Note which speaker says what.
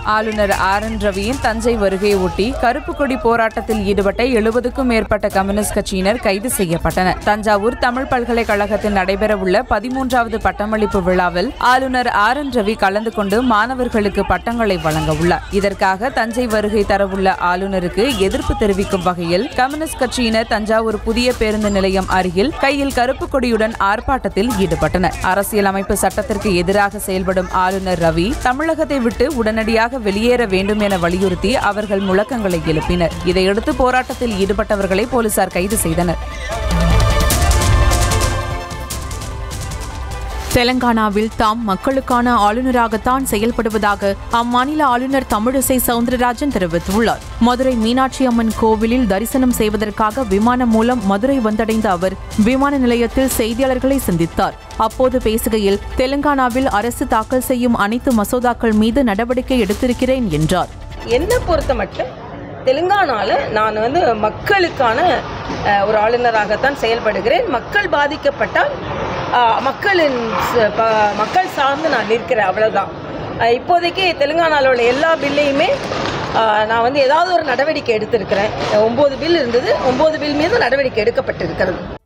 Speaker 1: ஆளுநர் R N ரவியின் Thanjai வருகையை ஒட்டி கருப்பு கொடி போராட்டத்தில் ஈடுபட்ட எழுபதுக்கும் மேற்பட்ட கம்யூனிஸ்ட் கட்சியினர் கைது செய்யப்பட்டனர் தஞ்சாவூர் தமிழ் பல்கலைக்கழகத்தில் நடைபெறவுள்ள பதிமூன்றாவது பட்டமளிப்பு விழாவில் ஆளுநர் ஆர் என் ரவி கலந்து கொண்டு மாணவர்களுக்கு பட்டங்களை வழங்க உள்ளார் இதற்காக தஞ்சை வருகை தரவுள்ள ஆளுநருக்கு எதிர்ப்பு தெரிவிக்கும் வகையில் கம்யூனிஸ்ட் கட்சியினர் தஞ்சாவூர் புதிய பேருந்து நிலையம் அருகில் கையில் கருப்பு கொடியுடன் ஆர்ப்பாட்டத்தில் ஈடுபட்டனர் அரசியலமைப்பு சட்டத்திற்கு எதிராக செயல்படும் ஆளுநர் ரவி தமிழகத்தை விட்டு உடனடியாக வெளியேற வேண்டும் என வலியுறுத்தி அவர்கள் முழக்கங்களை எழுப்பினர் இதையடுத்து போராட்டத்தில் ஈடுபட்டவர்களை போலீசார் கைது செய்தனர்
Speaker 2: தெலங்கானாவில் தாம் மக்களுக்கான ஆளுநராகத்தான் செயல்படுவதாக அம்மாநில ஆளுநர் தமிழிசை சவுந்தரராஜன் தெரிவித்துள்ளார் மதுரை மீனாட்சி அம்மன் கோவிலில் தரிசனம் செய்வதற்காக விமானம் மூலம் மதுரை வந்தடைந்த அவர் விமான நிலையத்தில் செய்தியாளர்களை சந்தித்தார் அப்போது பேசுகையில் தெலங்கானாவில் அரசு தாக்கல் செய்யும் அனைத்து மசோதாக்கள் மீது நடவடிக்கை எடுத்திருக்கிறேன் என்றார்
Speaker 3: என்னை பொறுத்த மட்டும் தெலுங்கானால நான் வந்து மக்களுக்கான அஹ், ஒரு ஆளுநராகத்தான் செயல்படுகிறேன் மக்கள் பாதிக்கப்பட்டால் அஹ், மக்களின் ச- ப- மக்கள் சார்ந்து நான் நிற்கிறேன் அவ்வளவுதான் அஹ், இப்போதைக்கு தெலுங்கானாவில் உள்ள எல்லா பில்லையுமே அஹ், நான் வந்து ஏதாவது ஒரு நடவடிக்கை எடுத்திருக்கிறேன் ஒம்பது பில் இருந்தது ஒம்பது பில் மீது நடவடிக்கை எடுக்கப்பட்டிருக்கிறது